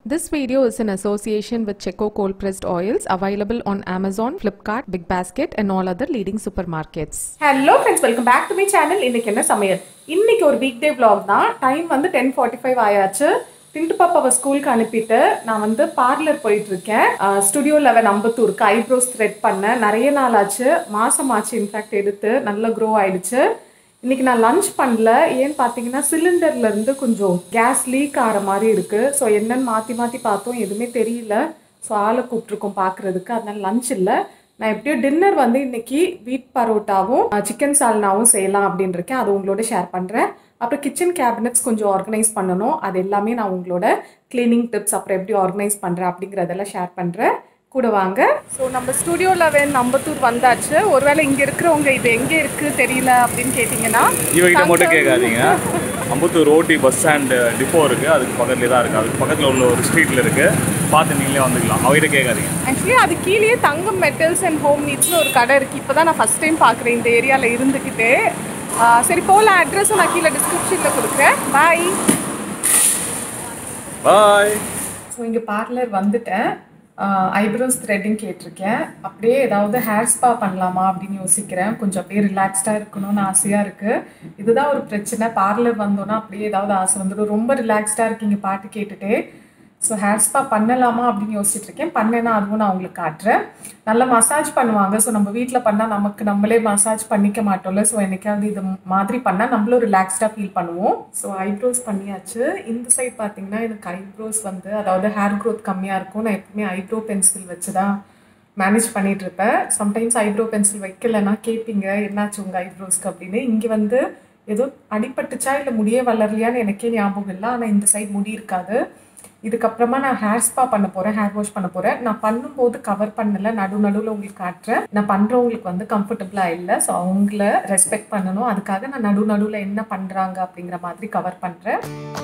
This video is in association with Checo cold pressed oils available on Amazon, Flipkart, Big Basket, and all other leading supermarkets. Hello friends welcome back to my channel இன்னைக்கு என்ன சமையல் இன்னைக்கு ஒரு week day vlog தான் time வந்து ten forty five ஆயாச்சு டிண்டு பாப்பாவை ஸ்கூலுக்கு அனுப்பிட்டு நான் வந்து பார்லர் போயிட்டு இருக்கேன் ஸ்டுடியோ லெவன் அம்பத்தூருக்கு ஐப்ரோஸ் த்ரெட் பண்ணேன் நிறைய நாள் ஆச்சு மாசம் ஆச்சு இன்ஃபேக்ட் எடுத்து நல்ல க்ரோ ஆயிடுச்சு இன்னைக்கு நான் லஞ்ச் பண்ணல ஏன்னு பார்த்தீங்கன்னா சிலிண்டர்ல இருந்து கொஞ்சம் கேஸ் லீக் ஆகிற மாதிரி இருக்கு ஸோ என்னன்னு மாற்றி மாற்றி பார்த்தோம் எதுவுமே தெரியல ஸோ ஆளை கூப்பிட்ருக்கோம் பார்க்குறதுக்கு அதனால லஞ்ச் இல்லை நான் எப்படியோ டின்னர் வந்து இன்னைக்கு வீட் பரோட்டாவும் சிக்கன் சால்னாவும் செய்யலாம் அப்படின்னு இருக்கேன் அது உங்களோட ஷேர் பண்ணுறேன் அப்புறம் கிச்சன் கேபினட்ஸ் கொஞ்சம் ஆர்கனைஸ் பண்ணணும் அது எல்லாமே நான் உங்களோட க்ளீனிங் டிப்ஸ் அப்புறம் எப்படி ஆர்கனைஸ் பண்ணுறேன் அப்படிங்கிறதெல்லாம் ஷேர் பண்ணுறேன் கூட வாங்க ஸோ நம்ம ஸ்டுடியோ லெவன் அம்பத்தூர் வந்தாச்சு ஒருவேளை இங்கே இருக்கிறவங்க இது எங்கே இருக்குது தெரியல அப்படின்னு கேட்டிங்கன்னா இவகிட்ட மட்டும் கேட்காதீங்க அம்பத்தூர் ஓட்டி பஸ் ஸ்டாண்டு டிப்போ இருக்குது அதுக்கு பக்கத்துலேயே தான் இருக்குது அதுக்கு பக்கத்தில் உள்ள ஒரு ஸ்ட்ரீட்டில் இருக்குது பார்த்து நீங்களே வந்துக்கலாம் அவகிட்ட கேட்காதீங்க ஆக்சுவலி அது கீழேயே தங்கம் மெட்டல்ஸ் அண்ட் ஹோம் நீட்ஸ்னு ஒரு கடை இருக்குது இப்போ தான் நான் ஃபஸ்ட் டைம் பார்க்குறேன் இந்த ஏரியாவில் இருந்துக்கிட்டு ஆ, சரி போகலாம் அட்ரஸும் நான் கீழே டிஸ்கிரிப்ஷனில் கொடுக்குறேன் பாய் பாய் ஸோ இங்கே பார்லர் வந்துட்டேன் ஐப்ரோஸ் த்ரெட்டிங் கேட்டிருக்கேன் அப்படியே ஏதாவது ஹேர் ஸ்பா பண்ணலாமா அப்படின்னு யோசிக்கிறேன் கொஞ்சம் அப்படியே ரிலாக்ஸ்டாக இருக்கணும்னு ஆசையாக இருக்குது இதுதான் ஒரு பிரச்சனை பார்லர் வந்தோன்னா அப்படியே ஏதாவது ஆசை வந்துடும் ரொம்ப ரிலாக்ஸ்டாக இருக்கீங்க பாட்டு கேட்டுட்டே ஸோ ஹேர் ஸ்பா பண்ணலாமா அப்படின்னு யோசிச்சுட்டு இருக்கேன் பண்ணேன்னா அதுவும் நான் உங்களுக்கு காட்டுறேன் நல்லா மசாஜ் பண்ணுவாங்க ஸோ நம்ம வீட்டில் பண்ணால் நமக்கு நம்மளே மசாஜ் பண்ணிக்க மாட்டோம்ல ஸோ என்னைக்காவது இது மாதிரி பண்ணால் நம்மளும் ரிலாக்ஸ்டாக ஃபீல் பண்ணுவோம் ஸோ ஐப்ரோஸ் பண்ணியாச்சு இந்த சைட் பார்த்தீங்கன்னா எனக்கு ஐப்ரோஸ் வந்து அதாவது ஹேர் க்ரோத் கம்மியாக இருக்கும் நான் எப்பவுமே ஐப்ரோ பென்சில் வச்சு தான் மேனேஜ் பண்ணிட்டு இருப்பேன் சம்டைம்ஸ் ஐப்ரோ பென்சில் வைக்கலைன்னா கேட்பீங்க என்னாச்சு உங்கள் ஐப்ரோஸ்க்கு அப்படின்னு இங்கே வந்து ஏதோ அடிபட்டுச்சா இல்லை முடியே வளரலையான்னு எனக்கே ஞாபகம் இல்லை ஆனால் இந்த சைட் முடி இருக்காது இதுக்கப்புறமா நான் ஹேர் ஸ்பா பண்ண போறேன் ஹேர் வாஷ் பண்ண போறேன் நான் பண்ணும்போது கவர் பண்ணல நடு நடுவில் உங்களுக்கு காட்டுறேன் நான் பண்றவங்களுக்கு வந்து கம்ஃபர்டபுளா இல்லை ஸோ அவங்கள ரெஸ்பெக்ட் பண்ணணும் அதுக்காக நான் நடு நடுவில் என்ன பண்றாங்க அப்படிங்கிற மாதிரி கவர் பண்றேன்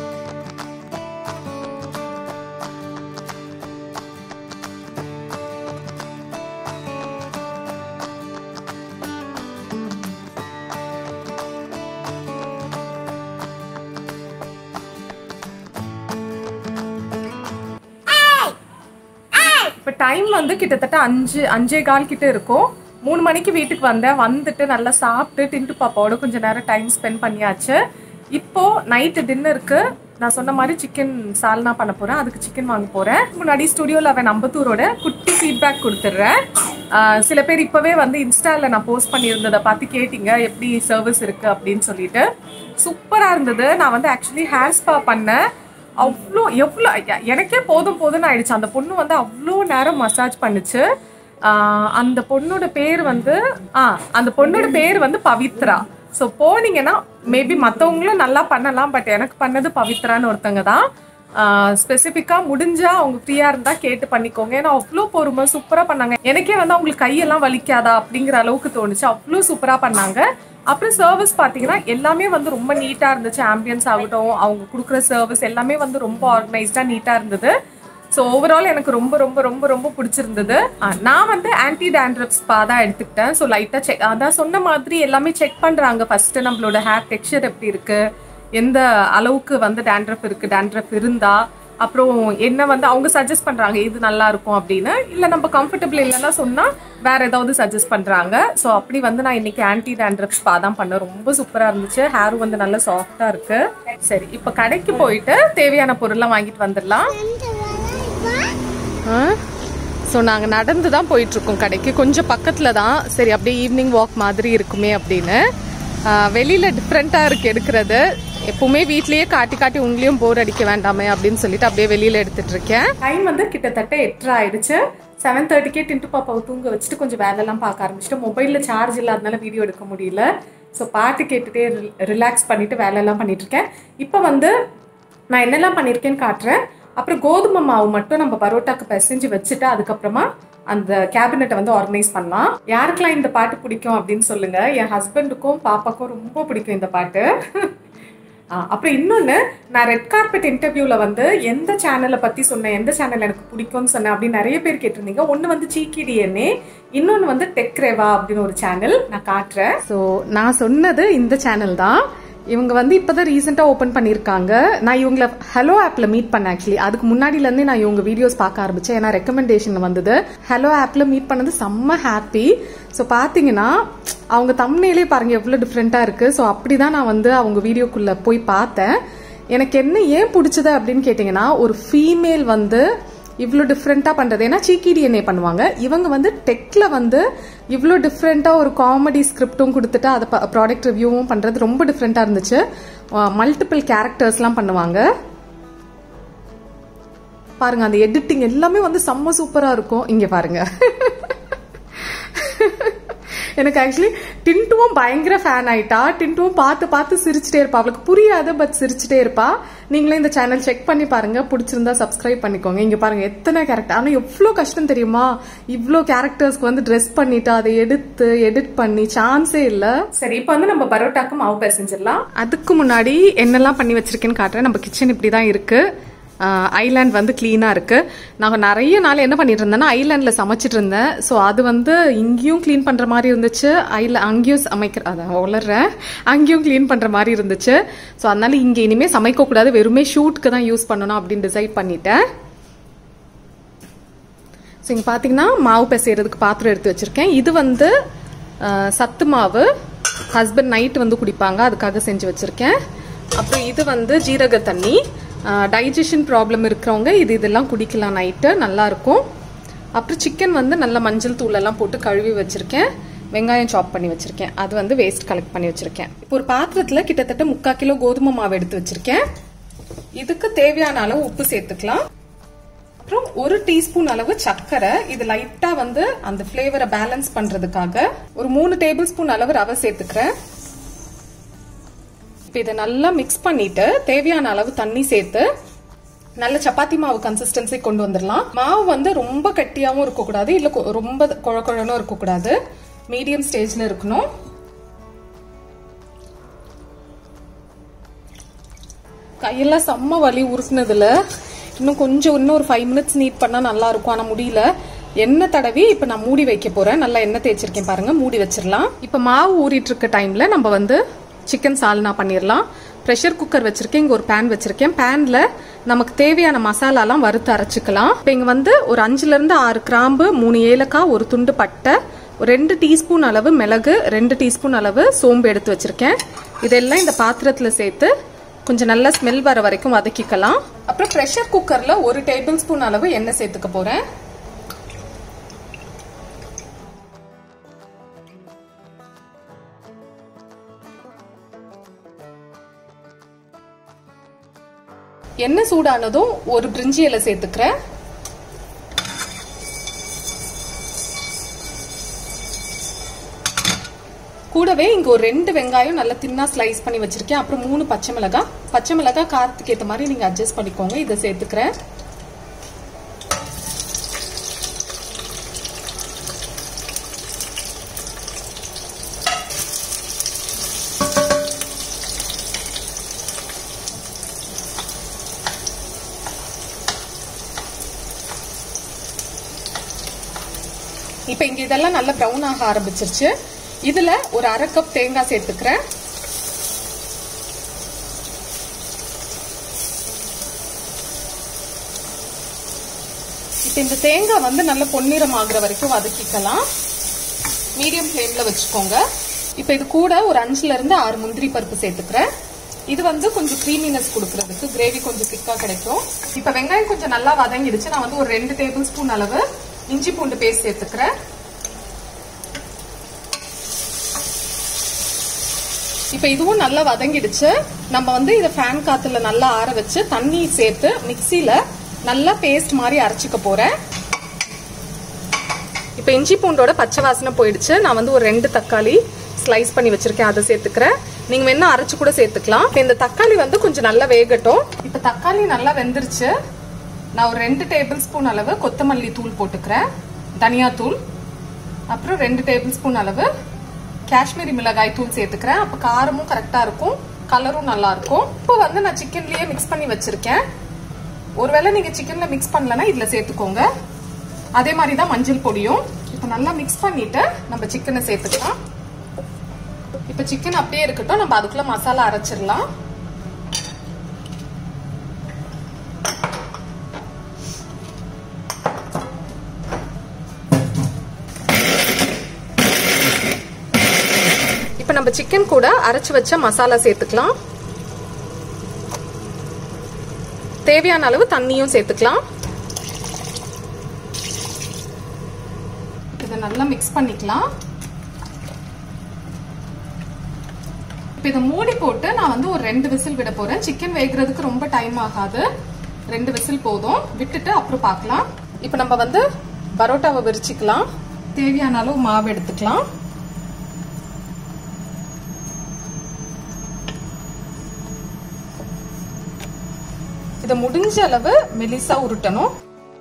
இப்போ டைம் வந்து கிட்டத்தட்ட அஞ்சு அஞ்சே கால் கிட்ட இருக்கும் மூணு மணிக்கு வீட்டுக்கு வந்தேன் வந்துட்டு நல்லா சாப்பிட்டு டின்ட்டு பாப்பாவோட கொஞ்சம் நேரம் டைம் ஸ்பெண்ட் பண்ணியாச்சு இப்போ நைட்டு டின்னருக்கு நான் சொன்ன மாதிரி சிக்கன் சால்னா பண்ண போறேன் அதுக்கு சிக்கன் வாங்க போறேன் முன்னாடி ஸ்டுடியோ லெவன் அம்பத்தூரோட குட்டி ஃபீட்பேக் கொடுத்துட்றேன் ஆஹ் சில பேர் இப்போவே வந்து இன்ஸ்டாவில் நான் போஸ்ட் பண்ணியிருந்ததை பார்த்து கேட்டிங்க எப்படி சர்வீஸ் இருக்கு அப்படின்னு சொல்லிட்டு சூப்பராக இருந்தது நான் வந்து ஆக்சுவலி ஹேர் ஸ்பா பண்ணேன் அவ்வளோ எவ்வளோ எ- எனக்கே போதும் போதும்னு ஆயிடுச்சு அந்த பொண்ணு வந்து அவ்வளோ நேரம் மசாஜ் பண்ணுச்சு ஆஹ் அந்த பொண்ணோட பேர் வந்து ஆ அந்த பொண்ணோட பேர் வந்து பவித்ரா ஸோ போனீங்கன்னா மேபி மற்றவங்களும் நல்லா பண்ணலாம் பட் எனக்கு பண்ணது பவித்ரான்னு ஒருத்தங்க தான் ஸ்பெசிஃபிக்காக முடிஞ்சா அவங்க ஃப்ரீயாக இருந்தால் கேட்டு பண்ணிக்கோங்க ஏன்னா அவ்வளோ பொறுமை சூப்பராக பண்ணாங்க எனக்கே வந்து அவங்களுக்கு கையெல்லாம் வலிக்காதா அப்படிங்கிற அளவுக்கு தோணுச்சு அவ்வளோ சூப்பராக பண்ணாங்க அப்புறம் சர்வீஸ் பார்த்தீங்கன்னா எல்லாமே வந்து ரொம்ப நீட்டாக இருந்துச்சு ஆம்பியன்ஸ் ஆகட்டும் அவங்க கொடுக்குற சர்வீஸ் எல்லாமே வந்து ரொம்ப ஆர்கனைஸ்டாக நீட்டாக இருந்தது ஸோ ஓவரால் எனக்கு ரொம்ப ரொம்ப ரொம்ப ரொம்ப பிடிச்சிருந்தது ஆ, நான் வந்து ஆன்டி டேண்ட்ரப் ஸ்பா தான் எடுத்துக்கிட்டேன் ஸோ லைட்டாக செக் அதான் சொன்ன மாதிரி எல்லாமே செக் பண்ணுறாங்க ஃபஸ்ட்டு நம்மளோட ஹேர் டெக்ஸ்சர் எப்படி இருக்குது எந்த அளவுக்கு வந்து டேண்ட்ரப் இருக்குது டேண்ட்ரப் இருந்தா அப்புறம் என்ன வந்து அவங்க சஜஸ்ட் பண்ணுறாங்க இது நல்லா இருக்கும் அப்படின்னு இல்லை நம்ம கம்ஃபர்டபுள் இல்லைன்னா சொன்னால் வேற ஏதாவது சஜஸ்ட் பண்ணுறாங்க ஸோ அப்படி வந்து நான் இன்னைக்கு ஆன்டி டேண்ட்ரப் ஸ்பா தான் பண்ணேன் ரொம்ப சூப்பராக இருந்துச்சு ஹேரும் வந்து நல்லா சாஃப்டாக இருக்கு சரி இப்போ கடைக்கு போயிட்டு தேவையான பொருள்லாம் வாங்கிட்டு வந்துடலாம் ஸோ நாங்கள் நடந்து தான் போயிட்டுருக்கோம் கடைக்கு கொஞ்சம் பக்கத்தில் தான் சரி அப்படியே ஈவினிங் வாக் மாதிரி இருக்குமே அப்படின்னு வெளியில் டிஃப்ரெண்ட்டாக இருக்கு எடுக்கிறது எப்பவுமே வீட்லயே காட்டி காட்டி உங்களையும் போர் அடிக்க வேண்டாமே அப்படின்னு சொல்லிட்டு அப்படியே வெளியில் எடுத்துட்டு இருக்கேன் டைம் வந்து கிட்டத்தட்ட எட்டரை ஆயிடுச்சு செவன் தேர்ட்டிக்கே டின்ட்டு பாப்பாவை தூங்க வச்சுட்டு கொஞ்சம் வேலையெல்லாம் பார்க்க ஆரம்பிச்சிட்டு மொபைலில் சார்ஜ் இல்லாதனால வீடியோ எடுக்க முடியல ஸோ பாட்டு கேட்டுட்டே ரிலாக்ஸ் பண்ணிட்டு வேலையெல்லாம் பண்ணிட்டு இருக்கேன் இப்போ வந்து நான் என்னெல்லாம் பண்ணியிருக்கேன்னு காட்டுறேன் அப்புறம் கோதுமை மாவு மட்டும் நம்ம பரோட்டாக்கு பிசைஞ்சு வச்சுட்டு அதுக்கப்புறமா அந்த கேபினெட்டை வந்து ஆர்கனைஸ் பண்ணலாம் யாருக்கெல்லாம் இந்த பாட்டு பிடிக்கும் அப்படின்னு சொல்லுங்க என் ஹஸ்பண்டுக்கும் பாப்பாக்கும் ரொம்ப பிடிக்கும் இந்த பாட்டு ஆ, அப்புறம் இன்னொன்று நான் ரெட் கார்பெட் இன்டர்வியூவில் வந்து எந்த சேனலை பற்றி சொன்னேன் எந்த சேனல் எனக்கு பிடிக்கும்னு சொன்னேன் அப்படின்னு நிறைய பேர் கேட்டிருந்தீங்க ஒன்று வந்து சீக்கி டிஎன்ஏ இன்னொன்று வந்து டெக்ரேவா அப்படின்னு ஒரு சேனல் நான் காட்டுறேன் ஸோ நான் சொன்னது இந்த சேனல் தான் இவங்க வந்து இப்பதான் ரீசெண்டா ஓபன் பண்ணிருக்காங்க நான் இவங்கள ஹலோ ஆப்ல மீட் பண்ணேன் ஆக்சுவலி அதுக்கு முன்னாடில இருந்தே நான் இவங்க வீடியோஸ் பார்க்க ஆரம்பிச்சேன் ஏன்னா ரெக்கமெண்டேஷன் வந்தது ஹலோ ஆப்ல மீட் பண்ணது செம்ம ஹாப்பி ஸோ பாத்தீங்கன்னா அவங்க தம்னையிலே பாருங்க எவ்வளவு டிஃப்ரெண்டா இருக்கு ஸோ அப்படிதான் நான் வந்து அவங்க வீடியோக்குள்ள போய் பார்த்தேன் எனக்கு என்ன ஏன் பிடிச்சது அப்படின்னு கேட்டிங்கன்னா ஒரு ஃபீமேல் வந்து இவ்வளோ டிஃப்ரெண்ட்டாக பண்ணுறது ஏன்னா சீக்கி டிஎன்ஏ பண்ணுவாங்க இவங்க வந்து டெக்கில் வந்து இவ்வளோ டிஃப்ரெண்ட்டாக ஒரு காமெடி ஸ்கிரிப்டும் கொடுத்துட்டு அதை ப்ராடக்ட் ரிவ்யூவும் பண்ணுறது ரொம்ப டிஃப்ரெண்ட்டாக இருந்துச்சு மல்டிபிள் கேரக்டர்ஸ்லாம் பண்ணுவாங்க பாருங்க அந்த எடிட்டிங் எல்லாமே வந்து செம்ம சூப்பராக இருக்கும் இங்கே பாருங்க எனக்கு ஆக்சுவலி டின்ட்டுவும் பயங்கர ஃபேன் ஆயிட்டா டின்ட்டுவும் பார்த்து பார்த்து சிரிச்சுட்டே இருப்பா அவளுக்கு புரியாது பட் சிரிச்சுட்டே இருப்பா நீங்களே இந்த சேனல் செக் பண்ணி பாருங்க பிடிச்சிருந்தா சப்ஸ்கிரைப் பண்ணிக்கோங்க இங்க பாருங்க எத்தனை கேரக்டர் ஆனா எவ்வளவு கஷ்டம் தெரியுமா இவ்ளோ கேரக்டர்ஸ்க்கு வந்து ட்ரெஸ் பண்ணிட்டு அதை எடுத்து எடிட் பண்ணி சான்ஸே இல்ல சரி இப்போ வந்து நம்ம பரோட்டாக்கு மாவு பிசைஞ்சிடலாம் அதுக்கு முன்னாடி என்னெல்லாம் பண்ணி வச்சிருக்கேன்னு காட்டுறேன் நம்ம கிச்சன் இப்படி தான் இருக்கு ஐலாண்ட் வந்து க்ளீனாக இருக்கு நான் நிறைய நாள் என்ன பண்ணிட்டு இருந்தேன்னா ஐலாண்டில் சமைச்சிட்டு இருந்தேன் ஸோ அது வந்து இங்கேயும் க்ளீன் பண்ணுற மாதிரி இருந்துச்சு ஐல அங்கேயும் சமைக்கிற அதான் வளர்றேன் அங்கேயும் க்ளீன் பண்ணுற மாதிரி இருந்துச்சு ஸோ அதனால இங்கே இனிமேல் சமைக்கக்கூடாது வெறுமே ஷூட்க்கு தான் யூஸ் பண்ணணும் அப்படின்னு டிசைட் பண்ணிட்டேன் ஸோ இங்கே பார்த்தீங்கன்னா மாவு பிசைறதுக்கு பாத்திரம் எடுத்து வச்சிருக்கேன் இது வந்து அஹ், சத்து மாவு ஹஸ்பண்ட் நைட் வந்து குடிப்பாங்க அதுக்காக செஞ்சு வச்சிருக்கேன் அப்புறம் இது வந்து ஜீரக தண்ணி டைஜஷன் ப்ராப்ளம் இருக்கிறவங்க இது இதெல்லாம் குடிக்கலாம் நைட்டு நல்லா இருக்கும் அப்புறம் சிக்கன் வந்து நல்ல மஞ்சள் தூள் எல்லாம் போட்டு கழுவி வச்சிருக்கேன் வெங்காயம் சாப் பண்ணி வச்சிருக்கேன் அது வந்து வேஸ்ட் கலெக்ட் பண்ணி வச்சிருக்கேன் இப்போ ஒரு பாத்திரத்துல கிட்டத்தட்ட முக்கால் கிலோ கோதுமை மாவு எடுத்து வச்சிருக்கேன் இதுக்கு தேவையான அளவு உப்பு சேர்த்துக்கலாம் அப்புறம் ஒரு டீஸ்பூன் அளவு சர்க்கரை இது லைட்டா வந்து அந்த ஃபிளேவரை பேலன்ஸ் பண்றதுக்காக ஒரு மூணு டேபிள் ஸ்பூன் அளவு ரவை சேர்த்துக்கிறேன் இப்போ இதை நல்லா மிக்ஸ் பண்ணிட்டு தேவையான அளவு தண்ணி சேர்த்து நல்ல சப்பாத்தி மாவு கன்சிஸ்டன்சி கொண்டு வந்துடலாம் மாவு வந்து ரொம்ப கட்டியாவும் இருக்கக்கூடாது இல்ல கொ- ரொம்ப குழ குழனும் இருக்கக்கூடாது மீடியம் ஸ்டேஜ்ல இருக்கணும் கையெல்லாம் செம்ம வலி உருக்குனதுல இன்னும் கொஞ்சம் இன்னும் ஒரு ஃபைவ் மினிட்ஸ் நீட் பண்ணா நல்லா இருக்கும் ஆனா முடியல எண்ணெய் தடவி இப்ப நான் மூடி வைக்க போறேன் நல்லா எண்ணெய் தேய்ச்சிருக்கேன் பாருங்க மூடி வச்சிடலாம் இப்ப மாவு ஊறிட்டு இருக்க டைம்ல நம்ம வந்து சிக்கன் சால்னா பண்ணிடலாம் ப்ரெஷர் குக்கர் வச்சிருக்கேன் இங்க ஒரு பேன் வச்சிருக்கேன் பேன்ல நமக்கு தேவையான மசாலாலாம் வறுத்து அரைச்சுக்கலாம் இப்போ இங்க வந்து ஒரு அஞ்சுல இருந்து ஆறு கிராம்பு மூணு ஏலக்காய் ஒரு துண்டு பட்டை ஒரு ரெண்டு டீஸ்பூன் அளவு மிளகு ரெண்டு டீஸ்பூன் அளவு சோம்பு எடுத்து வச்சிருக்கேன் இதெல்லாம் இந்த பாத்திரத்துல சேர்த்து கொஞ்சம் நல்லா ஸ்மெல் வர வரைக்கும் வதக்கிக்கலாம் அப்புறம் ப்ரெஷர் குக்கர்ல ஒரு டேபிள் ஸ்பூன் அளவு எண்ணெய் சேர்த்துக்க போறேன் எண்ணெய் சூடானதும் ஒரு பிரிஞ்சி இலை சேர்த்துக்கிறேன் கூடவே இங்க ஒரு ரெண்டு வெங்காயம் நல்லா தின்னா ஸ்லைஸ் பண்ணி வச்சிருக்கேன் அப்புறம் மூணு பச்சை மிளகாய் பச்சை மிளகாய் காரத்துக்கு ஏத்த மாதிரி நீங்க அட்ஜஸ்ட் பண்ணிக்கோங்க இதை சேர்த்துக்கிறேன் இப்போ இங்க இதெல்லாம் நல்லா ப்ரௌன் ஆக ஆரம்பிச்சிருச்சு இதுல ஒரு அரை கப் தேங்காய் சேர்த்துக்கிறேன் இப்போ இந்த தேங்காய் வந்து நல்ல பொன்னிறம் ஆகுற வரைக்கும் வதக்கிக்கலாம் மீடியம் ஃப்ளேம்ல வச்சுக்கோங்க இப்போ இது கூட ஒரு அஞ்சுல இருந்து ஆறு முந்திரி பருப்பு சேர்த்துக்கிறேன் இது வந்து கொஞ்சம் க்ரீமினஸ் கொடுக்கறதுக்கு கிரேவி கொஞ்சம் திக்கா கிடைக்கும் இப்போ வெங்காயம் கொஞ்சம் நல்லா வதங்கிடுச்சு நான் வந்து ஒரு ரெண்டு டேபிள் ஸ்பூன் அளவு இஞ்சி பூண்டு பேஸ்ட் சேர்த்துக்கிறேன் இப்போ இதுவும் நல்லா வதங்கிடுச்சு நம்ம வந்து இதை ஃபேன் காத்துல நல்லா ஆற வச்சு தண்ணி சேர்த்து மிக்சியில நல்லா பேஸ்ட் மாதிரி அரைச்சிக்க போறேன் இப்போ இஞ்சி பூண்டோட பச்சை வாசனை போயிடுச்சு நான் வந்து ஒரு ரெண்டு தக்காளி ஸ்லைஸ் பண்ணி வச்சிருக்கேன் அதை சேர்த்துக்கிறேன் நீங்க வேணா அரைச்சு கூட சேர்த்துக்கலாம் இப்ப இந்த தக்காளி வந்து கொஞ்சம் நல்லா வேகட்டும் இப்போ தக்காளி நல்லா வெந்துருச்சு நான் ஒரு ரெண்டு டேபிள் ஸ்பூன் அளவு கொத்தமல்லி தூள் போட்டுக்கிறேன் தனியா தூள் அப்புறம் ரெண்டு டேபிள் ஸ்பூன் அளவு காஷ்மீரி மிளகாய் தூள் சேர்த்துக்கிறேன் அப்போ காரமும் கரெக்டாக இருக்கும் கலரும் நல்லா இருக்கும் இப்போ வந்து நான் சிக்கன்லயே மிக்ஸ் பண்ணி வச்சிருக்கேன் ஒருவேளை நீங்க சிக்கன்ல மிக்ஸ் பண்ணலன்னா இதுல சேர்த்துக்கோங்க அதே மாதிரி தான் மஞ்சள் பொடியும் இப்போ நல்லா மிக்ஸ் பண்ணிட்டு நம்ம சிக்கனை சேர்த்துக்கலாம் இப்போ இப்போ சிக்கன் அப்படியே இருக்கட்டும் நம்ம அதுக்குள்ள மசாலா அரைச்சிடலாம் இப்போ நம்ம சிக்கன் கூட அரைச்சு வச்ச மசாலா சேர்த்துக்கலாம் தேவையான அளவு தண்ணியும் சேர்த்துக்கலாம் இதை நல்லா மிக்ஸ் பண்ணிக்கலாம் இப்போ இதை மூடி போட்டு நான் வந்து ஒரு ரெண்டு விசில் விட போறேன் சிக்கன் வேகிறதுக்கு ரொம்ப டைம் ஆகாது ரெண்டு விசில் போதும் விட்டுட்டு அப்புறம் பார்க்கலாம் இப்போ நம்ம வந்து பரோட்டாவை விரிச்சிக்கலாம் தேவையான அளவு மாவு எடுத்துக்கலாம் இதை முடிஞ்ச அளவு மெலிசா உருட்டணும்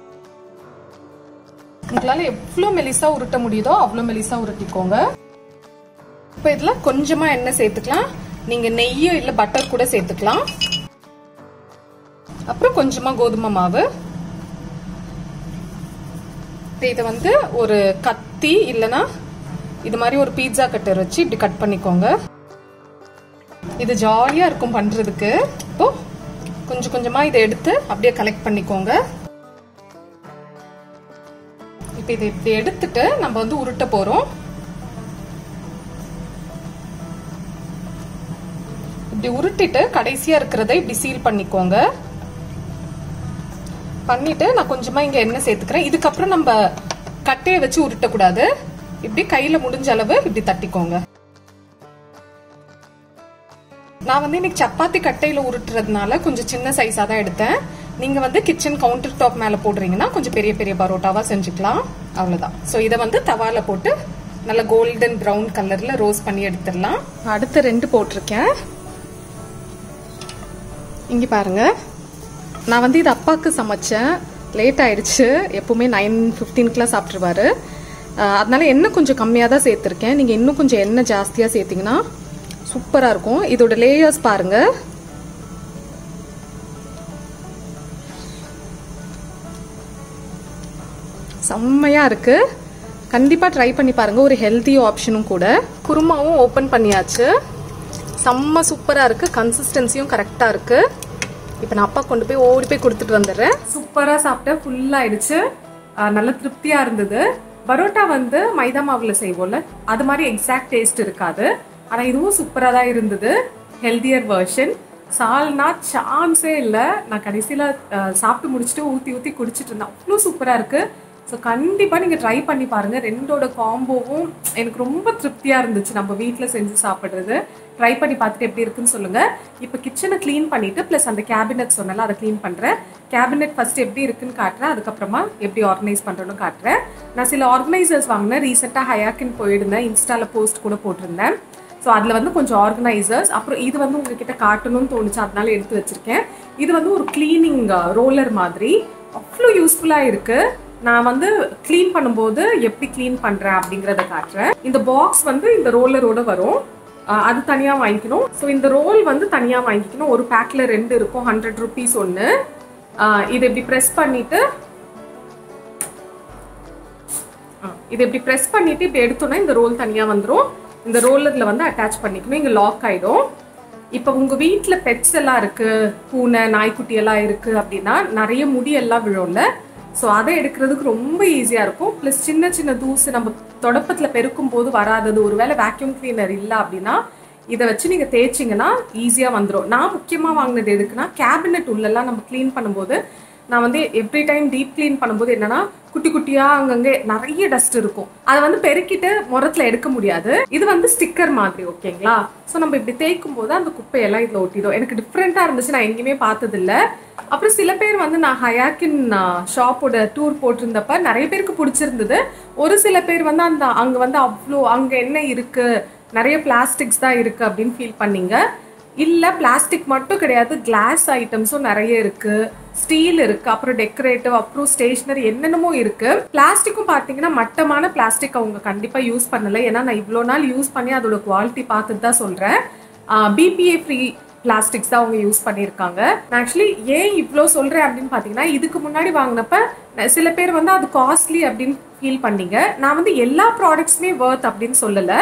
உங்களால எவ்வளவு மெலிசா உருட்ட முடியுதோ அவ்வளவு மெலிசா உருட்டிக்கோங்க இப்போ இதுல கொஞ்சமா எண்ணெய் சேர்த்துக்கலாம் நீங்க நெய்யோ இல்ல பட்டர் கூட சேர்த்துக்கலாம் அப்புறம் கொஞ்சமா கோதுமை மாவு இதை வந்து ஒரு கத்தி இல்லனா இது மாதிரி ஒரு பீட்சா கட்டர் வச்சு இப்படி கட் பண்ணிக்கோங்க இது ஜாலியா இருக்கும் பண்றதுக்கு இப்போ கொஞ்சம் கொஞ்சமா இதை எடுத்து அப்படியே கலெக்ட் பண்ணிக்கோங்க இப்போ இதை இப்படி எடுத்துட்டு நம்ம வந்து உருட்ட போறோம் இப்படி உருட்டிட்டு கடைசியா இருக்கிறத இப்படி சீல் பண்ணிக்கோங்க பண்ணிட்டு நான் கொஞ்சமா இங்க எண்ணெய் சேர்த்துக்கிறேன் இதுக்கப்புறம் நம்ம கட்டையை வச்சு உருட்டக்கூடாது இப்படி கையில முடிஞ்ச அளவு இப்படி தட்டிக்கோங்க நான் வந்து இன்னைக்கு சப்பாத்தி கட்டையில உருட்டுறதுனால கொஞ்சம் சின்ன சைஸா தான் எடுத்தேன் நீங்க வந்து கிச்சன் கவுண்டர் டாப் மேல போடுறீங்கன்னா கொஞ்சம் பெரிய பெரிய பரோட்டாவா செஞ்சுக்கலாம் அவ்வளவுதான் சோ இதை வந்து தவால போட்டு நல்ல கோல்டன் பிரவுன் கலர்ல ரோஸ் பண்ணி எடுத்துடலாம் அடுத்து ரெண்டு போட்டிருக்கேன் இங்க பாருங்க நான் வந்து இது அப்பாவுக்கு சமைச்சேன் லேட் ஆயிடுச்சு எப்பவுமே நைன் ஃபிஃப்டீன்க்குலாம் சாப்பிட்ருவாரு அதனால எண்ணெய் கொஞ்சம் கம்மியாக தான் சேர்த்துருக்கேன் நீங்கள் இன்னும் கொஞ்சம் எண்ணெய் ஜாஸ்தியாக சேர்த்திங்கன்னா சூப்பராக இருக்கும் இதோட லேயர்ஸ் பாருங்க செம்மையா இருக்கு கண்டிப்பா ட்ரை பண்ணி பாருங்க ஒரு ஹெல்தி ஆப்ஷனும் கூட குருமாவும் ஓபன் பண்ணியாச்சு செம்ம சூப்பரா இருக்கு கன்சிஸ்டன்சியும் கரெக்டா இருக்கு இப்போ நான் அப்பா கொண்டு போய் ஓடி போய் கொடுத்துட்டு வந்துடுறேன் சூப்பரா சாப்பிட்டேன் ஃபுல் ஆயிடுச்சு ஆஹ் நல்ல திருப்தியா இருந்தது பரோட்டா வந்து மைதா மாவுல செய்வோம்ல அது மாதிரி எக்ஸாக்ட் டேஸ்ட் இருக்காது ஆனா இதுவும் சூப்பரா தான் இருந்தது ஹெல்தியர் வெர்ஷன் சால்னா சான்ஸே இல்லை நான் கடைசியில் சாப்பிட்டு முடிச்சுட்டு ஊற்றி ஊற்றி குடிச்சிட்டு இருந்தேன் அவ்வளோ சூப்பராக இருக்கு ஸோ கண்டிப்பாக நீங்கள் ட்ரை பண்ணி பாருங்கள் ரெண்டோட காம்போவும் எனக்கு ரொம்ப திருப்தியாக இருந்துச்சு நம்ம வீட்டில் செஞ்சு சாப்பிட்றது ட்ரை பண்ணி பார்த்துட்டு எப்படி இருக்குன்னு சொல்லுங்கள் இப்போ கிச்சனை க்ளீன் பண்ணிவிட்டு ப்ளஸ் அந்த கேபினெட் சொன்னால அதை க்ளீன் பண்ணுறேன் கேபினெட் ஃபர்ஸ்ட் எப்படி இருக்குன்னு காட்டுறேன் அதுக்கப்புறமா எப்படி ஆர்கனைஸ் பண்ணுறேன்னு காட்டுறேன் நான் சில ஆர்கனைசர்ஸ் வாங்கினேன் ரீசெண்டாக ஹயாக்கின் போயிருந்தேன் இன்ஸ்டாவில் போஸ்ட் கூட போட்டிருந்தேன் ஸோ அதில் வந்து கொஞ்சம் ஆர்கனைசர்ஸ் அப்புறம் இது வந்து உங்ககிட்ட காட்டணும்னு தோணுச்சு அதனால எடுத்து வச்சிருக்கேன் இது வந்து ஒரு கிளீனிங் ரோலர் மாதிரி அவ்வளோ யூஸ்ஃபுல்லாக இருக்கு நான் வந்து க்ளீன் பண்ணும்போது எப்படி க்ளீன் பண்ணுறேன் அப்படிங்கிறத காட்டுறேன் இந்த பாக்ஸ் வந்து இந்த ரோலரோட வரும் அஹ் அது தனியாக வாங்கிக்கணும் ஸோ இந்த ரோல் வந்து தனியாக வாங்கிக்கணும் ஒரு பேக்கில் ரெண்டு இருக்கும் ஹண்ட்ரட் ருபீஸ் ஒன்று இதை இப்படி ப்ரெஸ் பண்ணிட்டு ஆ, இதை இப்படி ப்ரெஸ் பண்ணிட்டு இப்படி எடுத்தோன்னா இந்த ரோல் தனியாக வந்துடும் இந்த ரோலர்ல வந்து அட்டாச் பண்ணிக்கணும் இங்கே லாக் ஆயிடும் இப்போ உங்க வீட்டில் பெட்ஸ் எல்லாம் இருக்கு பூனை நாய்க்குட்டி எல்லாம் இருக்கு அப்படின்னா நிறைய முடி எல்லாம் விழும்ல ஸோ அதை எடுக்கிறதுக்கு ரொம்ப ஈஸியாக இருக்கும் ப்ளஸ் சின்ன சின்ன தூசு நம்ம தொடப்பத்தில் பெருக்கும் போது வராதது ஒருவேளை வேக்யூம் கிளீனர் இல்லை அப்படின்னா இதை வச்சு நீங்கள் தேய்ச்சிங்கன்னா ஈஸியாக வந்துடும் நான் முக்கியமாக வாங்கினது எதுக்குன்னா கேபினெட் உள்ளெல்லாம் நம்ம க்ளீன் பண்ணும்போது நான் வந்து எவ்ரி டைம் டீப் க்ளீன் பண்ணும்போது என்னன்னா குட்டி குட்டியா அங்கங்கே நிறைய டஸ்ட் இருக்கும் அதை வந்து பெருக்கிட்டு முரத்துல எடுக்க முடியாது இது வந்து ஸ்டிக்கர் மாதிரி ஓகேங்களா ஸோ நம்ம இப்படி தேய்க்கும் போது அந்த குப்பையெல்லாம் இதில் ஒட்டிடும் எனக்கு டிஃப்ரெண்ட்டாக இருந்துச்சு நான் எங்கேயுமே பார்த்ததில்ல அப்புறம் சில பேர் வந்து நான் ஹயாக்கின் ஷாப்போட டூர் போட்டிருந்தப்ப நிறைய பேருக்கு பிடிச்சிருந்தது ஒரு சில பேர் வந்து அந்த அங்கே வந்து அவ்வளோ அங்கே என்ன இருக்கு நிறைய பிளாஸ்டிக்ஸ் தான் இருக்கு அப்படின்னு ஃபீல் பண்ணீங்க இல்ல பிளாஸ்டிக் மட்டும் கிடையாது கிளாஸ் ஐட்டம்ஸும் நிறைய இருக்கு ஸ்டீல் இருக்கு அப்புறம் டெக்கரேட்டிவ் அப்புறம் ஸ்டேஷனரி என்னென்னமோ இருக்கு பிளாஸ்டிக்கும் பார்த்தீங்கன்னா மட்டமான பிளாஸ்டிக் அவங்க கண்டிப்பா யூஸ் பண்ணல ஏன்னா நான் இவ்வளோ நாள் யூஸ் பண்ணி அதோட குவாலிட்டி பார்த்துட்டு தான் சொல்றேன் பிபிஏ ஃப்ரீ பிளாஸ்டிக்ஸ் தான் அவங்க யூஸ் பண்ணியிருக்காங்க நான் ஆக்சுவலி ஏன் இவ்வளோ சொல்கிறேன் அப்படின்னு பார்த்தீங்கன்னா இதுக்கு முன்னாடி வாங்கினப்ப ந- சில பேர் வந்து அது காஸ்ட்லி அப்படின்னு ஃபீல் பண்ணீங்க நான் வந்து எல்லா ப்ராடக்ட்ஸுமே worth அப்படின்னு சொல்லலை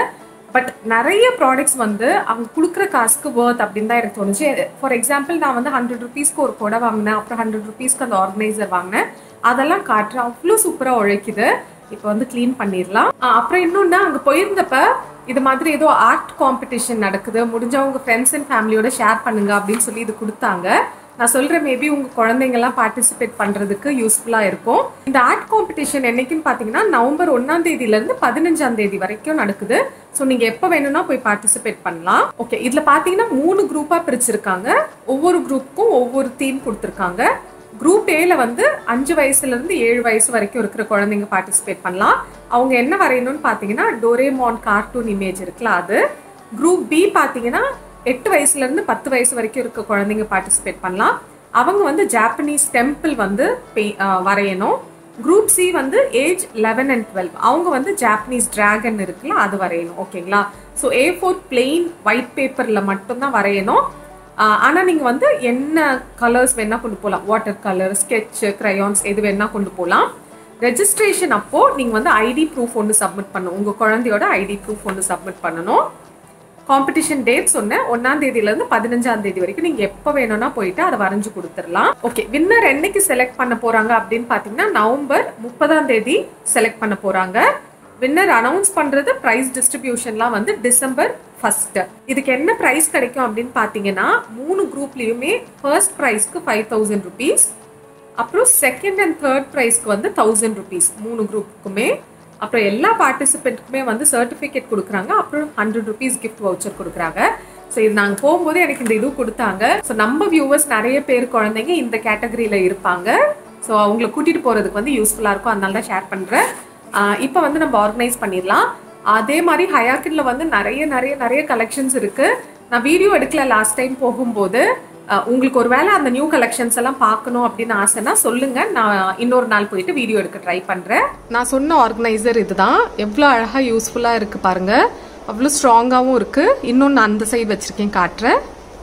பட் நிறைய ப்ராடக்ட்ஸ் வந்து அவங்க கொடுக்குற காசுக்கு worth அப்படின்னு தான் எனக்கு தோணுச்சு ஃபார் எக்ஸாம்பிள் நான் வந்து ஹண்ட்ரட் ருபீஸ்க்கு ஒரு கொடை வாங்கினேன் அப்புறம் ஹண்ட்ரட் ருபீஸ்க்கு அந்த ஆர்கனைசர் வாங்கினேன் அதெல்லாம் காட்டுறேன் அவ்வளோ சூப்பராக உழைக்குது இப்போ வந்து க்ளீன் பண்ணிடலாம் ஆஹ் அப்புறம் இன்னொன்று அங்கே போயிருந்தப்ப இது மாதிரி ஏதோ ஆர்ட் காம்படிஷன் நடக்குது முடிஞ்சவங்க ஃப்ரெண்ட்ஸ் அண்ட் ஃபேமிலியோட ஷேர் பண்ணுங்க அப்படின்னு சொல்லி இது கொடுத்தாங்க நான் சொல்றேன் மேபி உங்க குழந்தைங்கலாம் பார்ட்டிசிபேட் பண்றதுக்கு யூஸ்ஃபுல்லா இருக்கும் இந்த ஆர்ட் காம்படிஷன் என்னைக்குன்னு பாத்தீங்கன்னா நவம்பர் ஒன்னாம் தேதியில இருந்து பதினஞ்சாம் தேதி வரைக்கும் நடக்குது ஸோ நீங்க எப்போ வேணும்னா போய் பார்ட்டிசிபேட் பண்ணலாம் ஓகே இதுல பாத்தீங்கன்னா மூணு குரூப்பா பிரிச்சிருக்காங்க ஒவ்வொரு குரூப்புக்கும் ஒவ்வொரு தீம் கொடுத்துருக்காங்க குரூப் ஏல வந்து அஞ்சு வயசுல இருந்து ஏழு வயசு வரைக்கும் இருக்கிற குழந்தைங்க பார்ட்டிசிபேட் பண்ணலாம் அவங்க என்ன வரையணும்னு பாத்தீங்கன்னா டோரேமான் கார்ட்டூன் இமேஜ் இருக்குல்ல அது குரூப் பி பாத்தீங்கன்னா எட்டு வயசுல இருந்து பத்து வயசு வரைக்கும் இருக்க குழந்தைங்க பார்ட்டிசிபேட் பண்ணலாம் அவங்க வந்து ஜாப்பனீஸ் டெம்பிள் வந்து pay- ஆஹ் வரையணும் குரூப் சி வந்து ஏஜ் லெவன் அண்ட் டுவெல் அவங்க வந்து ஜாப்பனீஸ் டிராகன் இருக்குல்ல அது வரையணும் ஓகேங்களா so A four plain white பேப்பரில் மட்டும்தான் வரையணும் ஆஹ் ஆனா நீங்க வந்து என்ன கலர்ஸ் வேணா கொண்டு போகலாம் வாட்டர் கலர் ஸ்கெட்ச் crayons எது வேணா கொண்டு போகலாம் ரெஜிஸ்ட்ரேஷன் அப்போ நீங்க வந்து ஐடி ப்ரூஃப் ஒன்று சப்மிட் பண்ணணும் உங்க குழந்தையோட ஐடி ப்ரூஃப் ஒன்று சப்மிட் பண்ணணும் காம்படிஷன் டேட் சொன்னேன் ஒன்னாம் தேதியில இருந்து பதினஞ்சாம் தேதி வரைக்கும் நீங்க எப்ப வேணும்னா போயிட்டு அதை வரைஞ்சு கொடுத்துடலாம் ஓகே வின்னர் என்னைக்கு செலக்ட் பண்ண போறாங்க அப்படின்னு பாத்தீங்கன்னா நவம்பர் முப்பதாம் தேதி செலக்ட் பண்ண போறாங்க வின்னர் அனௌன்ஸ் பண்றது பிரைஸ் டிஸ்ட்ரிபியூஷன்லாம் வந்து டிசம்பர் ஃபர்ஸ்ட் இதுக்கு என்ன பிரைஸ் கிடைக்கும் அப்படின்னு பாத்தீங்கன்னா மூணு குரூப்லயுமே ஃபர்ஸ்ட் ப்ரைஸ்க்கு ஃபைவ் தௌசண்ட் ருபீஸ் அப்புறம் செகண்ட் அண்ட் தேர்ட் ப்ரைஸ்க்கு வந்து தௌசண்ட் ருபீஸ் மூணு குரூப்புக்குமே அப்புறம் எல்லா பார்ட்டிசிபெண்ட்டுக்குமே வந்து சர்டிஃபிகேட் கொடுக்குறாங்க அப்புறம் ஹண்ட்ரட் ருபீஸ் கிஃப்ட் வவுச்சர் கொடுக்குறாங்க ஸோ இது நாங்கள் போகும்போது எனக்கு இந்த இது கொடுத்தாங்க ஸோ நம்ம வியூவர்ஸ் நிறைய பேர் குழந்தைங்க இந்த கேட்டகரியில் இருப்பாங்க ஸோ அவங்கள கூட்டிகிட்டு போகிறதுக்கு வந்து யூஸ்ஃபுல்லாக இருக்கும் அதனால தான் ஷேர் பண்ணுறேன் இப்போ வந்து நம்ம ஆர்கனைஸ் பண்ணிடலாம் அதே மாதிரி ஹயாக்கின்ல வந்து நிறைய நிறைய நிறைய கலெக்ஷன்ஸ் இருக்கு நான் வீடியோ எடுக்கல லாஸ்ட் டைம் போகும்போது அஹ், உங்களுக்கு ஒரு வேளை அந்த நியூ கலெக்ஷன்ஸ் எல்லாம் பார்க்கணும் அப்படின்னு ஆசைன்னா சொல்லுங்க நான் இன்னொரு நாள் போயிட்டு வீடியோ எடுக்க ட்ரை பண்றேன் நான் சொன்ன ஆர்கனைசர் இதுதான் எவ்வளோ அழகாக யூஸ்ஃபுல்லாக இருக்குது பாருங்க அவ்வளோ ஸ்ட்ராங்காகவும் இருக்குது இன்னொன்று அந்த சைடு வச்சுருக்கேன் காட்டுறேன்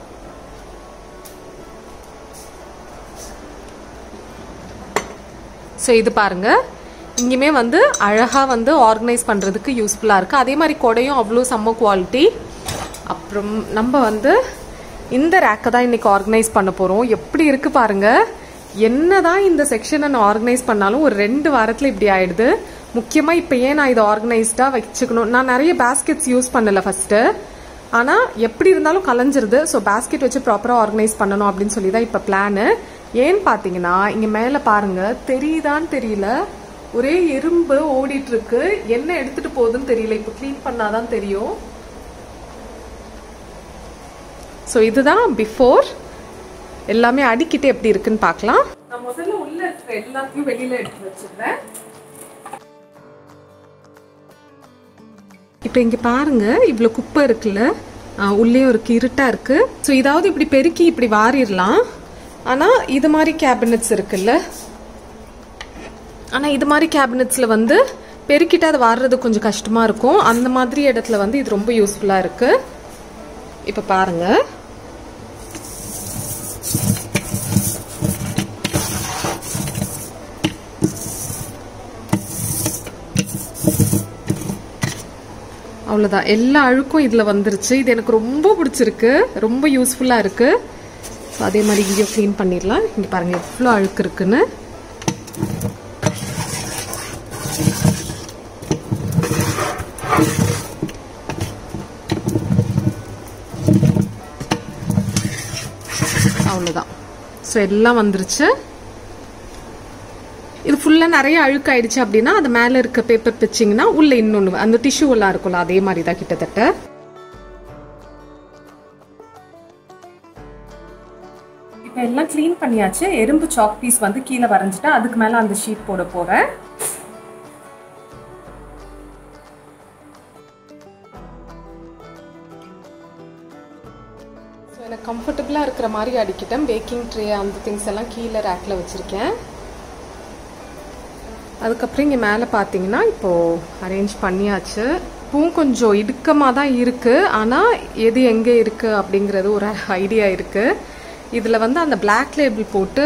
ஸோ இது பாருங்க இங்கேயுமே வந்து அழகாக வந்து ஆர்கனைஸ் பண்ணுறதுக்கு யூஸ்ஃபுல்லாக இருக்குது அதே மாதிரி கொடையும் அவ்வளோ செம்ம குவாலிட்டி அப்புறம் நம்ம வந்து இந்த ரேக்கை தான் இன்னைக்கு ஆர்கனைஸ் பண்ண போகிறோம் எப்படி இருக்கு பாருங்க என்னதான் இந்த செக்ஷனை நான் ஆர்கனைஸ் பண்ணாலும் ஒரு ரெண்டு வாரத்தில் இப்படி ஆயிடுது முக்கியமாக இப்போ ஏன் நான் இதை ஆர்கனைஸ்டாக வச்சுக்கணும் நான் நிறைய பேஸ்கெட்ஸ் யூஸ் பண்ணல ஃபர்ஸ்ட்டு ஆனால் எப்படி இருந்தாலும் கலைஞ்சிருது ஸோ பேஸ்கெட் வச்சு ப்ராப்பராக ஆர்கனைஸ் பண்ணணும் அப்படின்னு சொல்லி தான் இப்போ பிளானு ஏன்னு பார்த்தீங்கன்னா இங்கே மேலே பாருங்க தெரியுதான்னு தெரியல ஒரே எறும்பு ஓடிட்டு இருக்கு என்ன எடுத்துட்டு போகுதுன்னு தெரியல இப்போ க்ளீன் பண்ணாதான் தெரியும் ஸோ இதுதான் பிஃபோர் எல்லாமே அடிக்கிட்டு எப்படி இருக்குன்னு பார்க்கலாம் நான் முதல்ல உள்ள இருக்கிற எல்லாத்தையும் வெளியில எடுத்து வச்சிருந்தேன் இப்போ இங்கே பாருங்க இவ்வளோ குப்பை இருக்குல்ல ஆஹ் உள்ளேயும் இருக்கு இருட்டா இருக்கு ஸோ இதாவது இப்படி பெருக்கி இப்படி வாரிடலாம் ஆனால் இது மாதிரி கேபினட்ஸ் இருக்குல்ல ஆனால் இது மாதிரி கேபினட்ஸில் வந்து பெருக்கிட்டு அதை வாடுறது கொஞ்சம் கஷ்டமாக இருக்கும் அந்த மாதிரி இடத்துல வந்து இது ரொம்ப யூஸ்ஃபுல்லாக இருக்கு இப்போ பாருங்க அவ்வளோதான் எல்லா அழுக்கும் இதில் வந்துருச்சு இது எனக்கு ரொம்ப பிடிச்சிருக்கு ரொம்ப யூஸ்ஃபுல்லாக இருக்கு ஸோ அதே மாதிரி இங்கேயும் க்ளீன் பண்ணிடலாம் இங்கே பாருங்கள் எவ்வளோ அழுக்கு இருக்குன்னு அவ்வளோதான் ஸோ எல்லாம் வந்துருச்சு இது ஃபுல்லாக நிறைய அழுக்காயிடுச்சு அப்படின்னா அது மேலே இருக்க பேப்பர் பிச்சிங்கன்னா உள்ள இன்னொன்று அந்த டிஷ்யூ எல்லாம் இருக்கும்ல அதே மாதிரி தான் கிட்டத்தட்ட இப்போ எல்லாம் க்ளீன் பண்ணியாச்சு எறும்பு சாக் பீஸ் வந்து கீழே வரைஞ்சிட்டேன் அதுக்கு மேலே அந்த ஷீட் போட போகிறேன் ஸோ எனக்கு கம்ஃபர்டபுளாக இருக்கிற மாதிரி அடிக்கிட்டேன் பேக்கிங் ட்ரே அந்த திங்ஸ் எல்லாம் கீழே ரேக்கில் வச்சுருக்கேன் அதுக்கப்புறம் இங்கே மேலே பார்த்தீங்கன்னா இப்போது அரேஞ்ச் பண்ணியாச்சு இப்பவும் கொஞ்சம் இடுக்கமாக தான் இருக்குது ஆனால் எது எங்கே இருக்குது அப்படிங்கிறது ஒரு ஐடியா இருக்குது இதில் வந்து அந்த பிளாக் லேபிள் போட்டு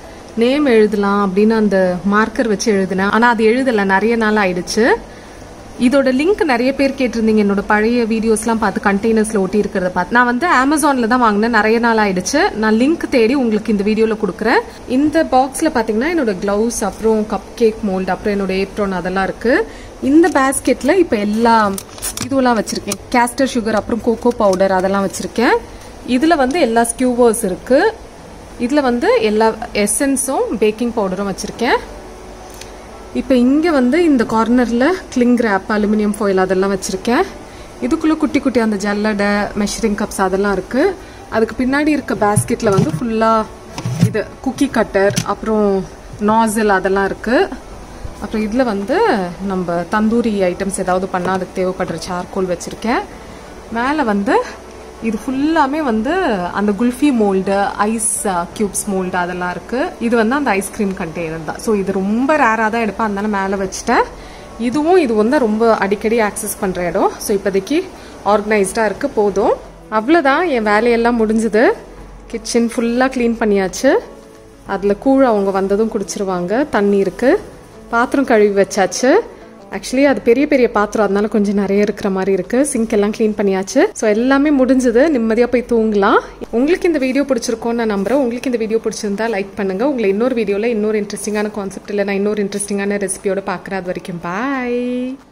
நேம் எழுதலாம் அப்படின்னு அந்த மார்க்கர் வச்சு எழுதினேன் ஆனால் அது எழுதலை நிறைய நாள் ஆயிடுச்சு இதோட லிங்க் நிறைய பேர் கேட்டிருந்தீங்க என்னோட பழைய வீடியோஸ்லாம் பார்த்து கண்டெய்னர்ஸ்ல ஒட்டி இருக்கிறத பார்த்து நான் வந்து அமேசான்ல தான் வாங்கினேன் நிறைய நாள் ஆயிடுச்சு நான் லிங்க் தேடி உங்களுக்கு இந்த வீடியோல கொடுக்குறேன் இந்த பாக்ஸ்ல பாத்தீங்கன்னா என்னோட கிளவுஸ் அப்புறம் கப் கேக் மோல்டு அப்புறம் என்னோட ஏப்ரோன் அதெல்லாம் இருக்கு இந்த பேஸ்கெட்ல இப்ப எல்லா இதுவெல்லாம் வச்சிருக்கேன் கேஸ்டர் சுகர் அப்புறம் கோகோ பவுடர் அதெல்லாம் வச்சிருக்கேன் இதுல வந்து எல்லா ஸ்கியூவர்ஸ் இருக்கு இதுல வந்து எல்லா எசன்ஸும் பேக்கிங் பவுடரும் வச்சிருக்கேன் இப்போ இங்கே வந்து இந்த கார்னரில் கிளிங் ரேப் அலுமினியம் ஃபாயில் அதெல்லாம் வச்சுருக்கேன் இதுக்குள்ளே குட்டி குட்டி அந்த ஜல்லடை மெஷரிங் கப்ஸ் அதெல்லாம் இருக்குது அதுக்கு பின்னாடி இருக்க பேஸ்கெட்டில் வந்து ஃபுல்லாக இது குக்கி கட்டர் அப்புறம் நாசில் அதெல்லாம் இருக்குது அப்புறம் இதில் வந்து நம்ம தந்தூரி ஐட்டம்ஸ் ஏதாவது பண்ணால் அதுக்கு தேவைப்படுற சார்கோல் வச்சுருக்கேன் மேலே வந்து இது ஃபுல்லாமே வந்து அந்த kulfi mould ice cubes mould அதெல்லாம் இருக்கு இது வந்து அந்த ஐஸ்கிரீம் கண்டெய்னர் தான் ஸோ இது ரொம்ப ரேராக தான் எடுப்பேன் அதனால மேலே வச்சுட்டேன் இதுவும் இது வந்து ரொம்ப அடிக்கடி ஆக்சஸ் பண்ணுற இடம் ஸோ இப்போதைக்கு ஆர்கனைஸ்டாக இருக்கு போதும் அவ்வளோதான் என் வேலையெல்லாம் முடிஞ்சுது கிச்சன் ஃபுல்லாக க்ளீன் பண்ணியாச்சு அதில் கூழ் அவங்க வந்ததும் குடிச்சிருவாங்க தண்ணி இருக்கு பாத்திரம் கழுவி வச்சாச்சு ஆக்சுவலி அது பெரிய பெரிய பாத்திரம் அதனால கொஞ்சம் நிறைய இருக்கிற மாதிரி இருக்கு சிங்க் எல்லாம் க்ளீன் பண்ணியாச்சு ஸோ எல்லாமே முடிஞ்சது நிம்மதியாக போய் தூங்கலாம் உங்களுக்கு இந்த வீடியோ பிடிச்சிருக்கோன்னு நான் நம்புறேன் உங்களுக்கு இந்த வீடியோ பிடிச்சிருந்தா லைக் பண்ணுங்க உங்களை இன்னொரு வீடியோவில் இன்னொரு இன்ட்ரெஸ்டிங்கான கான்செப்ட் இல்லை நான் இன்னொரு இன்ட்ரெஸ்டிங்கான ரெசிபியோட பார்க்குறேன் அது வரைக்கும் பாய்